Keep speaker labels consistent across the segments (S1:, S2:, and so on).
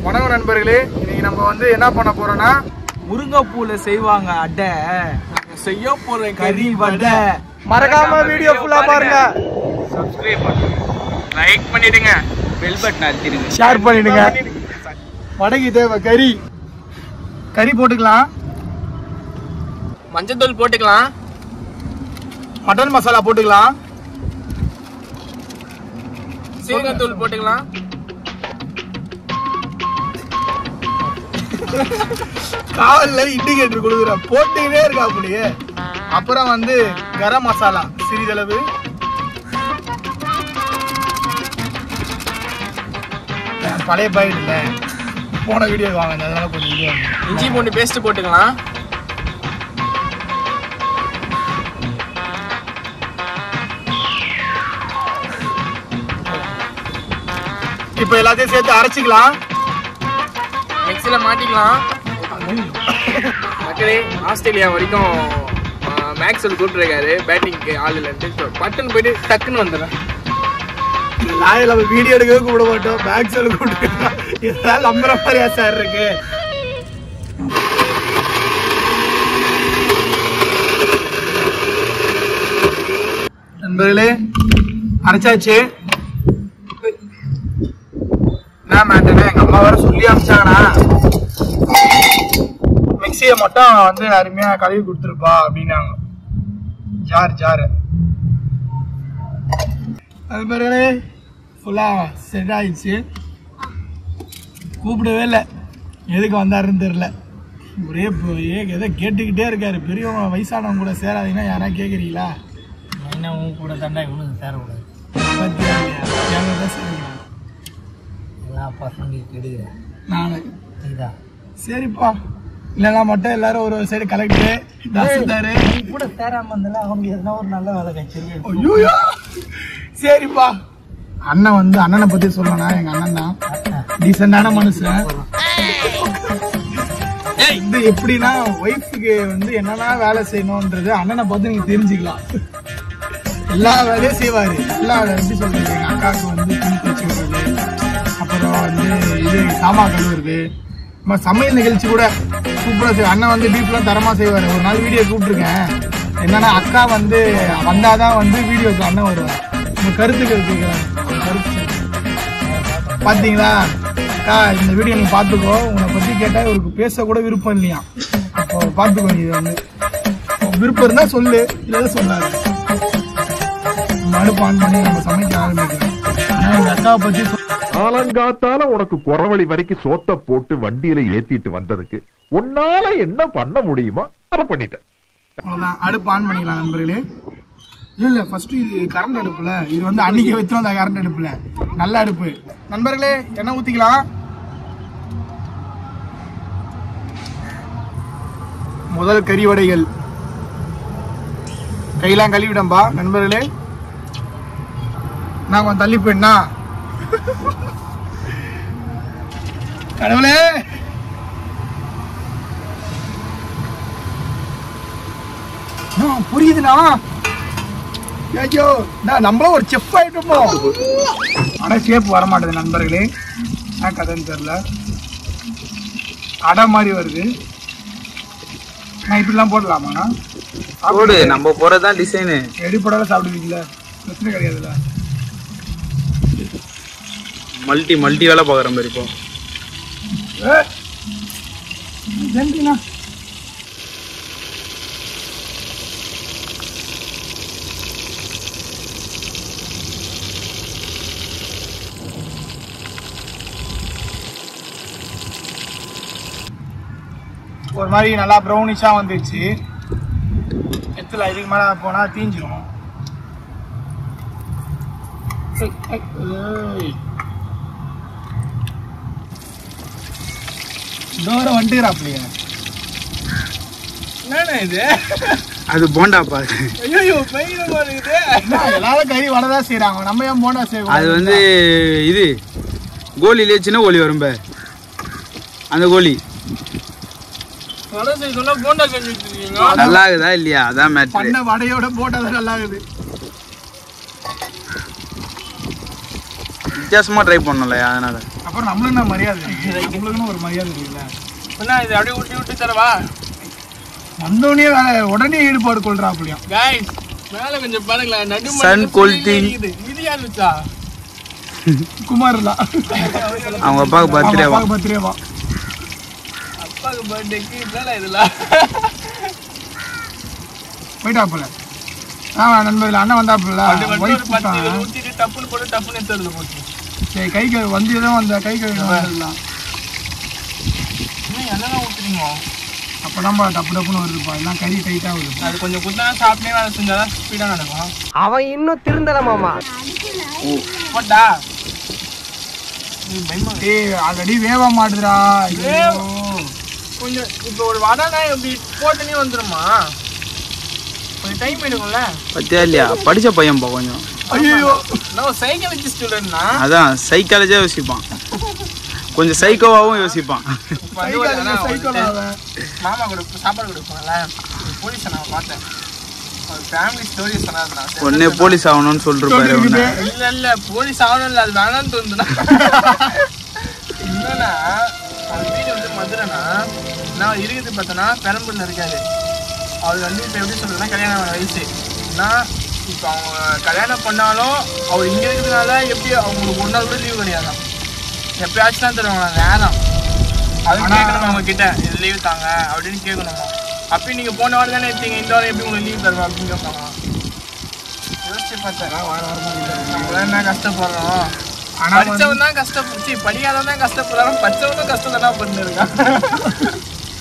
S1: வணக்கம் நண்பர்களே இன்னைக்கு நம்ம வந்து என்ன பண்ண போறோம்னா
S2: முருங்கைப்பூல செய்வாங்க அடை
S3: செய்ய போற
S2: கறி வடை
S1: மறக்காம வீடியோ ஃபுல்லா பாருங்க
S3: சப்ஸ்கிரைப் பண்ணுங்க லைக் பண்ணிடுங்க பெல் பட்டன் அழுத்திடுங்க
S1: ஷேர் பண்ணிடுங்க வடகி தேவை கறி கறி போட்டுக்கலாம்
S3: மஞ்சத்தூள் போட்டுக்கலாம்
S1: மட்டன் மசாலா போட்டுக்கலாம்
S3: சீரகத்தூள் போட்டுக்கலாம்
S1: காவல்ல இண்டிகேட்டர் கொடுக்குற போட்டுக்கிட்டே இருக்கா அப்படியே அப்புறம் வந்து கரம் மசாலா சிறிதளவு பழைய பாயிண்ட் இல்லை போன வீடியோ வாங்க அதனால கொஞ்சம் வீடியோ
S3: இஞ்சி பூண்டு பேஸ்ட் போட்டுக்கலாம்
S1: இப்போ எல்லாத்தையும் சேர்த்து அரைச்சிக்கலாம்
S3: மிக்ஸில மாட்டிக்கலாம் மக்களே ஆஸ்திரேலியா வரைக்கும் மேக்ஸ்வெல் கூப்பிட்டுருக்காரு பேட்டிங்க்கு ஆள் இல்லைன்ட்டு பட்டன் போயிட்டு டக்குன்னு வந்துடுறேன்
S1: லாயில் நம்ம வீடியோ எடுக்கவே கூப்பிட மாட்டோம் பேக் செல் கூப்பிட்டு இதெல்லாம் நம்புற மாதிரியா சார் இருக்கு நண்பர்களே அரைச்சாச்சு என்ன மேட்டனே எங்க அம்மா வேற சொல்லி அமிச்சாங்கண்ணா மிக்சியை மட்டும் வந்து அருமையா கழுவி கொடுத்துருப்பா அப்படின்னாங்க ஜார் ஜார் அது பிறகு ஃபுல்லாக செட் ஆயிடுச்சு கூப்பிடவே இல்லை எதுக்கு வந்தாருன்னு தெரில ஒரே இப்போ ஏ எதை கேட்டுக்கிட்டே இருக்காரு பெரியவங்க வயசானவங்க கூட சேராதீங்கன்னா யாரா கேட்குறீங்களா
S2: என்ன உன் கூட தண்டா இவனுக்கு சேரக்கூடாது
S1: பத்தியா இல்லையா என்கிட்ட தான் சேருங்க
S2: எல்லா பசங்க கெடுகிற
S1: நான்
S2: நீதான்
S1: சரிப்பா இல்லைன்னா மட்டும் எல்லாரும் ஒரு சைடு கலெக்டரு தாசில்தாரு
S2: நீ கூட சேராம இருந்தால அவங்க எதனா ஒரு நல்ல வேலை கிடைச்சிருக்கு
S1: ஐயோ சரிப்பா அண்ணன் வந்து அண்ணனை பத்தி சொல்லணும்னா எங்க அண்ணன் தான் டீசெண்டான மனுஷன் இது எப்படின்னா ஒய்ஃபுக்கு வந்து என்னென்ன வேலை செய்யணும்ன்றது அண்ணனை பார்த்து நீங்க தெரிஞ்சுக்கலாம் எல்லா வேலையும் செய்வாரு எல்லா வேலை எப்படி சொல்றது எங்க அக்காவுக்கு வந்து துணி தச்சு விடுறது அப்புறம் வந்து இது சாமா கழுவுறது நம்ம சமையல் நிகழ்ச்சி கூட சூப்பரா செய்வார் அண்ணன் வந்து பீஃப்லாம் தரமா செய்வாரு ஒரு நாள் வீடியோ கூப்பிட்டுருக்கேன் என்னன்னா அக்கா வந்து வந்தாதான் வந்து வீடியோக்கு அண்ணன் வருவார் உங்க கருத்துக்கள் கேட்குறாங்க கருத்து சொல்லுங்க. பாத்தீங்களா அக்கா இந்த வீடியோ நீ பாத்துக்கோ உன்னை பத்தி கேட்டா இவருக்கு பேச கூட விருப்பம் இல்லையா அப்போ பாத்துக்கோ நீ இதை வந்து விருப்பம் இருந்தா சொல்லு இல்லைன்னா சொல்லாது நம்ம அடுப்பு ஆன் பண்ணி நம்ம சமைக்க ஆரம்பிக்கிறோம் ஆனா எங்க அக்காவை பத்தி சொல்~
S4: காலங்காத்தால உனக்கு குறவழி வரைக்கும் சோத்த போட்டு வண்டியில ஏத்திட்டு வந்ததுக்கு உன்னால என்ன பண்ண முடியுமோ அதை பண்ணிட்டேன்
S1: அவ்வளவுதான் அடுப்பு ஆன் பண்ணிக்கலாம் நண்பர்களே இல்ல இல்ல ஃபர்ஸ்ட் இது கரண்ட் அடுப்புல இது வந்து அன்னைக்கு வச்சு வந்த கரண்ட் அடுப்புல நல்ல அடுப்பு நண்பர்களே எண்ணெய் ஊத்திக்கலாம் முதல் கறி வடைகள் கையெல்லாம் கழுவிடம்பா நண்பர்களே நான் கொஞ்சம் தள்ளி போயிட்டா கடவுளே ஆ, புரியுதுண்ணா ஐயோ நான் நம்மளும் ஒரு செஃப் ஆயிட்டோமோ ஆனால் ஷேப் வர மாட்டேது நண்பர்களே என்ன கதைன்னு தெரில அடை மாதிரி வருது நான் இப்படிலாம் போடலாமாண்ணா
S3: போடு நம்ம போறதுதான் டிசைனு
S1: எடி போடாத சாப்பிடுவீங்களா பிரச்சனை கிடையாதுல்ல
S3: மல்டி மல்டி வேலை பார்க்குற மாதிரி இப்போ
S1: ஏ, நன்றிண்ணா ஒரு மாதிரி நல்லா ப்ரௌனிஷாக வந்துருச்சு எத்துல இதுக்கு மேலே போனால் தீஞ்சிரும் ஏய், ஏய், ஏய். தூரம் வந்துக்கிறாப்லையா என்னண்ணா இது
S3: அது போண்டாப்பா
S1: ஐயோ பயங்கரமா இருக்குது எல்லாரும் கறி வடதான் செய்றாங்க நம்ம ஏன் போண்டா செய்வோம்
S5: அது வந்து இது கோலிலே சின்ன கோலி வரும் பாரு. அந்த கோலி
S3: வடை செய்ய சொன்னா போண்டா செஞ்சு வச்சிருக்கீங்க
S5: நல்லா இருக்குதா இல்லையா அதான் மேட்ரு
S1: பண்ண வடையோட போட்டா தான் நல்லா இருக்குது
S5: வித்தியாசமாக ட்ரை பண்ணல அதனால
S1: அப்புறம் நம்மளும் என்ன மரியாதை நம்மளுக்குன்னு ஒரு மரியாதை இருக்குல்ல
S3: என்ன இது அப்படியே விட்டு விட்டு தரவா
S1: வந்தோடனே வேலை உடனே ஈடுபாடு கொள்றாப்புலையும்
S3: கைஸ் மேல கொஞ்சம் பாருங்களேன் நடு
S5: Sun colting.
S3: இது இது யார் வச்சா
S1: குமார் தான்
S5: அவங்க அப்பாவுக்கு பர்த்டேவா
S1: பர்த்டேவா
S3: அப்பாவுக்கு பர்த்டேக்கு இதெல்லாம் இதெல்லாம்
S1: போயிட்டாப்புல ஆ நண்பர்கள் அண்ணன் வந்தாப்புல
S3: அது வந்து
S1: ஒய்ஃப்
S3: ஒரு பத்து
S1: கூப்பிட்டான்
S3: இருபது ஊத்திட்டு டப்புன்னு போட்டு டப்புன்னு எடுத்துறது போச்சு
S1: சரி கை கழு வந்து தான் வந்த கை கழுவி வந்துடலாம்
S3: இன்னும் என்னெல்லாம் ஊத்துறீங்க
S1: அப்பதான்பா டப்பு டப்புன்னு வருதுப்பா எல்லாம் கறி டைட்டாக வருது
S3: அது கொஞ்சம் குத்தா சாப்பிட்டே வேலை செஞ்சாதான் ஸ்பீடாக நடக்கும்
S2: அவன் இன்னும் திருந்தல மாமா
S3: போட்டா நீ பயமா
S1: ஏய் ஆல்ரெடி வேவ மாட்டுதுடா ஐயோ.
S3: கொஞ்சம் இப்போ ஒரு வடைனா எப்படி போட்டுனே வந்துருமா கொஞ்சம் டைம் எடுக்கும்ல
S5: பத்தியா இல்லையா படித்த பையன்பா கொஞ்சம்
S1: ஐயோ
S3: நான் சைக்காலஜி ஸ்டூடெண்ட்னா
S5: அதான் சைக்காலஜியாக யோசிப்பான் கொஞ்சம் சைக்கோவாகவும் யோசிப்பான்
S3: இப்போ வந்து ஒரு ஆனா
S1: சைக்கிள்
S3: வந்துட்டு
S1: அவன்
S3: மாமா கூட சாப்பாடு கொடுப்பாங்கல்ல போலீஸை நான் பார்த்தேன் ஒரு ஃபேமிலி ஸ்டோரி சொன்னாருண்ணா
S5: உடனே போலீஸ் ஆகணும்னு சொல்லிட்டு பாரு உன்னை
S3: இல்ல இல்ல போலீஸ் ஆகணும் இல்ல அது வேணாம்னு தோணுதுண்ணா என்னன்னா அவன் வீடு வந்து மதுரைனா நான் இருக்குது பார்த்தோன்னா பெரம்பூர்ல இருக்காரு அவர் வந்து இப்போ எப்படி சொல்றதுன்னா கல்யாணம் ஆன வயசு நான் இப்போ அவங்க கல்யாணம் பண்ணாலும் அவர் இங்கே இருக்கிறதுனால எப்படி அவங்களுக்கு ஒரு நாள் கூட லீவு கிடையாதான் எப்பயாச்சும் தான் தருவாங்க நேரம் அது கேட்கணும் அவங்க கிட்ட இது லீவு தாங்க அப்படின்னு கேட்கணுமா அப்பயும் நீங்க போன வாரம் தானே எடுத்தீங்க இந்த வாரம் எப்படி உங்களுக்கு லீவ் தருவா அப்படின்னு கேட்பாங்க யோசிச்சு பார்த்தேன் நம்மளாம் என்ன கஷ்டப்படுறோம்
S1: ஆனா வந்து-
S3: படிச்சவன் தான் கஷ்டப்பட்டு படிக்காதவன் தான் கஷ்டப்படுறான் படிச்சவனும் கஷ்டம் தான் பண்ணிருக்கான்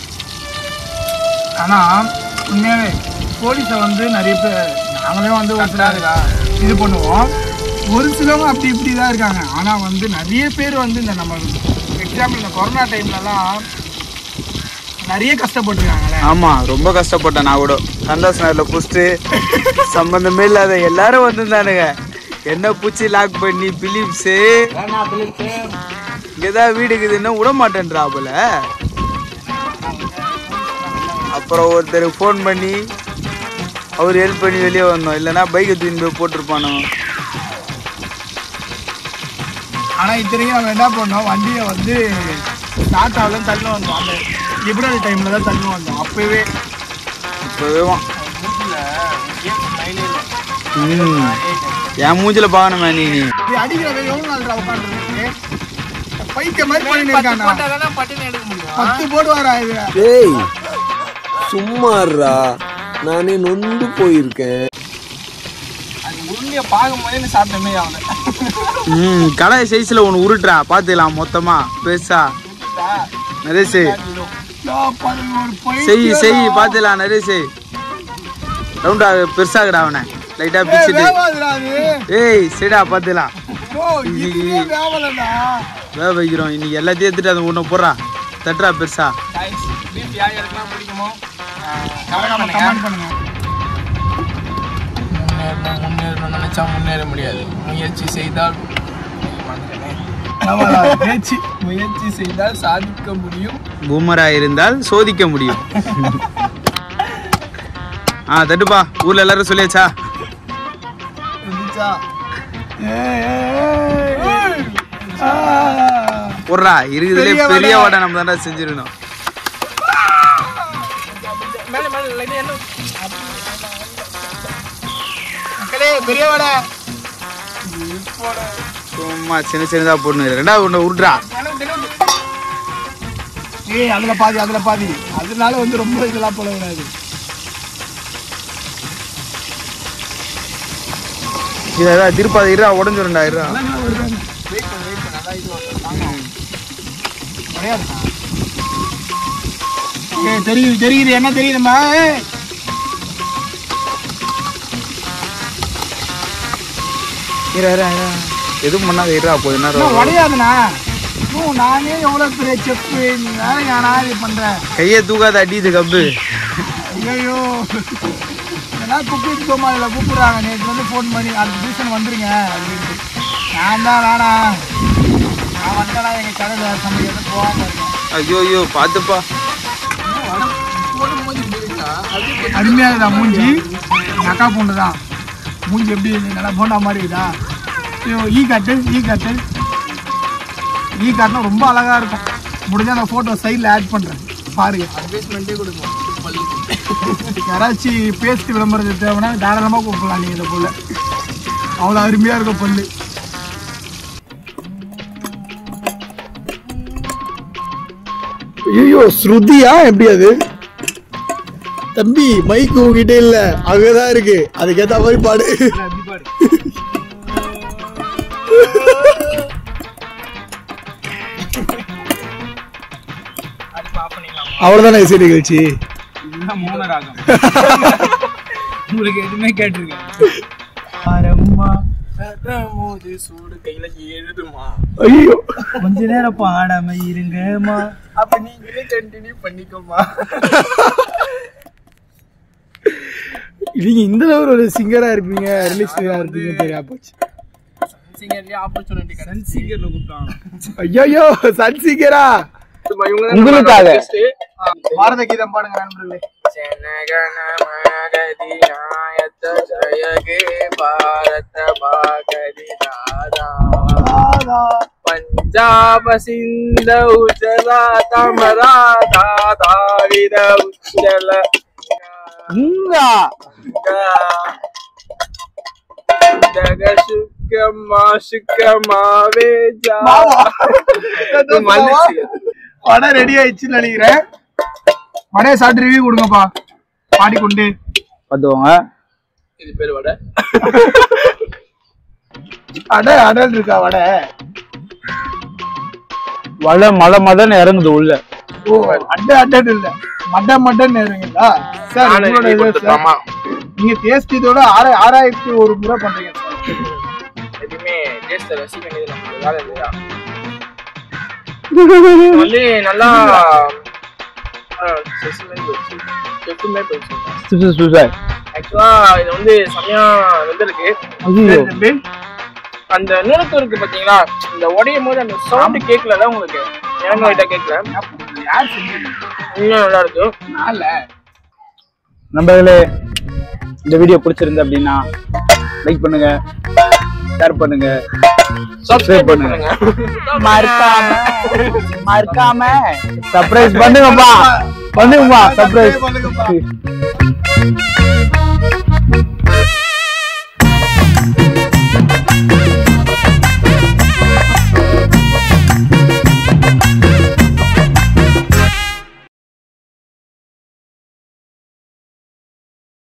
S1: ஆனா உண்மையாவே போலீஸை வந்து நிறைய பேர் நாங்களே வந்து ஒரு சில
S3: இருக்கா?
S1: இது பண்ணுவோம் ஒரு சிலவங்க அப்படி இப்படி தான் இருக்காங்க ஆனா வந்து நிறைய பேர் வந்து இந்த நம்ம எக்ஸாம்பிள் இந்த கொரோனா டைம்லலாம் நிறைய கஷ்டப்பட்டுருக்காங்களே
S5: ஆமாம் ரொம்ப கஷ்டப்பட்டேன் நான் கூட சந்தோஷ் நகரில் புஸ்ட்டு சம்மந்தமே இல்லாத எல்லாரும் வந்திருந்தானுங்க என்ன பூச்சி லாக் பண்ணி பிலிப்ஸு இங்கே தான் வீடு இருக்குதுன்னு விட மாட்டேன்றா போல அப்புறம் ஒருத்தர் ஃபோன் பண்ணி அவர் ஹெல்ப் பண்ணி வெளியே வந்தோம் இல்லைன்னா பைக்கை தூக்கி போய் போட்டிருப்பானோ
S1: ஆனா இத்தனைக்கும் நம்ம என்ன பண்ணோம் வண்டியை வந்து ஸ்டார்ட் ஆகல தள்ளி வந்தோம் அந்த லிபரல் டைம்ல தான் தள்ளி வந்தோம் அப்பவே
S5: இப்போவே வா.
S3: மூச்சுல ஏன் ஸ்மைலே இல்லை
S5: ம் என் மூஞ்சில பார்க்கணுமே நீ நீ
S1: இப்படி அடிக்கிறவங்க எவ்வளவு நாள் உட்காந்துருக்கு பைத்திய மாதிரி பண்ணிட்டு
S3: பத்து
S1: இருக்காங்க
S3: போட்டா தானே பட்டுன்னு எடுக்க முடியும்
S1: பத்து போடுவாரா இது
S6: டேய் சும்மாறா நானே நொந்து போயிருக்கேன்
S3: அது உருண்டையை பார்க்கும்போதே எனக்கு சாப்பிட்ட மாதிரி ஆகல
S5: ம் கடை சைஸில் ஒன்று உருட்டுறா பார்த்துக்கலாம் மொத்தமாக பெருசா நிறைய செய்
S1: நான் பாருங்க, ஒரு பைத்தியம்
S5: செய் செய் பார்த்துக்கலாம் நிறைய செய் ரவுண்டா பெருசாகடா அவனை லைட்டாக
S1: ஏய்,
S5: பிச்சுட்டு
S1: வேவாதுடா அது.
S5: ஏய் சரிடா பார்த்துக்கலாம்
S1: ஓ, இதுவே வேவலடா.
S5: வேக வைக்கிறோம் இன்னைக்கு எல்லாத்தையும் எடுத்துட்டு அந்த ஒன்று போடுறா தட்டுறா பெருசா
S3: பீஃப் யார் யாருக்கெல்லாம் பிடிக்குமோ
S1: மறக்காம comment பண்ணுங்க.
S3: முன்னேறணும் முன்னேறணும்னு நினைச்சா முன்னேற முடியாது முயற்சி செய்தால்
S1: ஆமாடா, பேச்சு.
S3: முயற்சி செய்தால் சாதிக்க முடியும்
S5: பூமரா இருந்தால் சோதிக்க முடியும் ஆ தட்டுப்பா ஊர்ல எல்லாரும் சொல்லியாச்சா
S3: இருந்துச்சா
S1: ஏய், ஏய், ஏய். ஆ.
S5: போடுறா இருக்குதுலே
S1: பெரிய
S5: பெரிய
S1: வடை.
S5: வடை நம்ம தானே செஞ்சிருக்கணும்
S3: மேலே மேலே லைட்டாக என்ன
S1: மக்களே, பெரிய வடை.
S5: சும்மா சின்ன சின்னதா போடணும் ரெண்டாவது ஒன்று உருட்டுறா
S1: ஏய், அதுல பாதி அதுல பாதி அதனால வந்து ரொம்ப இதெல்லாம் போட கூடாது
S5: இதா திருப்பாத இருடா உடஞ்சிருண்டா இருடா
S1: கிடையாதுண்ணா. ஏய், தெரியுது தெரியுது என்ன தெரியுதுமா ஏய்.
S5: இரு இரு இரு. எதுவும் பண்ணாத இருடா போய்
S1: இன்னும்
S5: நேரம்
S1: உடையாதுண்ணா இன்னும் நானே எவ்வளவு பெரிய செப்பு நீ வேற யாரா இது பண்ற
S5: கையை தூக்காத அடியுது கப்பு
S1: ஐயோ இதெல்லாம் குப்பிட்டு கோமாளில கூப்பிடுறாங்க நேற்று வந்து ஃபோன் பண்ணி அடுத்த சீசன் வந்துருங்க அப்படின்ட்டு நான் தான் வேணாம் நான் வந்தேனா எங்கள் கடையில் சமைக்கிறது போகாமல் இருக்கேன்
S5: ஐயோ ஐயோ பார்த்துப்பா
S1: அருமையாக இருக்குதா மூஞ்சி எங்கள் அக்கா பொண்ணு தான் மூஞ்சி எப்படி இருக்கு? நல்லா போண்டா மாதிரி இருக்குதா ஐயோ ஈ கட்டு ஈ கட்டு ஈ காட்டினா ரொம்ப அழகா இருக்கும் முடிஞ்சா அந்த போட்டோ சைடில் ஆட் பண்றேன் பாருங்க
S3: அட்வைஸ்மெண்ட்டே கொடுப்போம் பள்ளிக்கு
S1: யாராச்சும் பேஸ்ட் விளம்பரத்துக்கு தேவைன்னா தாராளமாக கூப்பிடலாம் நீங்கள் இதை போல அவ்வளோ அருமையாக இருக்கும் பல்லு ஐயோ ஸ்ருதியா எப்படி அது தம்பி மைக் உங்ககிட்ட இல்ல அங்கதான் இருக்கு அதுக்கேத்த மாதிரி பாடு அவ்வளவுதானே இசை நிகழ்ச்சி
S3: இதுதான் மௌன ராகம் உங்களுக்கு எதுவுமே கேட்டிருக்கேன்
S2: பாரம்மா
S3: மோது சூடு கையில எழுதுமா
S1: ஐயோ
S2: கொஞ்ச நேரம் பாடாம இருங்கம்மா
S3: அப்ப நீங்களே கண்டினியூ பண்ணிக்கோமா
S1: நீங்க இந்த லெவல் ஒரு சிங்கரா இருப்பீங்க ரிலீஸ் இருப்பீங்க தெரியா போச்சு
S3: சிங்கர்லயே ஆப்பர்ச்சுனிட்டி கிடைச்சு சிங்கர்ல கூப்பிட்டாங்க
S1: ஐயோ சன் சிங்கரா
S5: உங்களுக்காக.
S1: பாரத கீதம் பாடுங்க நண்பர்களே
S3: ಜನಗಣಮಗದಿನಾಯತ ಜಯಗೆ ಭಾರತ ಭಾಗದಿ ದಾದಾ ಪಂಜಾಬ ಸಿಂಧ ಉಜಲ ತಮರಾಧ ದಾರಿದ ಉಜ್ಜಲ ಜಗ ಶುಕಮ ಶುಕಮಾವೆ ಜಾ மல்லிச்சு
S1: வடை ரெடி ஆயிடுச்சுன்னு நினைக்கிறேன் வடையை சாப்பிட்டு ரிவ்யூ கொடுங்கப்பா பாடிக்கொண்டு
S5: பார்த்துக்கோங்க
S3: இது பேர் வடை
S1: அடை அடல் இருக்கா வடை
S5: வலை மலை மதன்னு இறங்குது உள்ள
S1: ஓ அட்டை அட்டன் இல்ல மட்டன் மட்டன் இருங்களா சார்
S3: நானே
S1: உங்களோட
S3: review
S1: இது சார்
S3: கொடுத்துட்டோமா?
S1: நீங்க டேஸ்ட் இதோட ஆற- ஆறாயிரத்தி ஒரு முறை பண்றீங்க சார்
S3: எதுவுமே டேஸ்ட் ரசிக்க வேண்டியது நமக்கு வேலை இல்லையா இது வந்து நல்லா எப்பவுமே போயிடுச்சு ஆக்சுவலா இது வந்து செம்மையா வெந்திருக்கு
S1: சரி தம்பி
S3: அந்த நுணுக்கு இருக்கு பாத்தீங்களா இந்த உடையும் போது அந்த சவுண்ட் கேட்கல உங்களுக்கு எனக்கு லைட்டா கேட்கல
S1: யார் செஞ்சது
S3: இன்னும் நல்லா இருக்கு
S1: நான்ல
S5: நண்பர்களே இந்த வீடியோ பிடிச்சிருந்து அப்படின்னா லைக் பண்ணுங்க ஷேர் பண்ணுங்க சப்ஸ்கிரைப் பண்ணுங்க மறக்காம மறக்காம சர்ப்ரைஸ் பண்ணுங்கப்பா பண்ணுங்கப்பா சர்ப்ரைஸ்
S1: பண்ணுங்கப்பா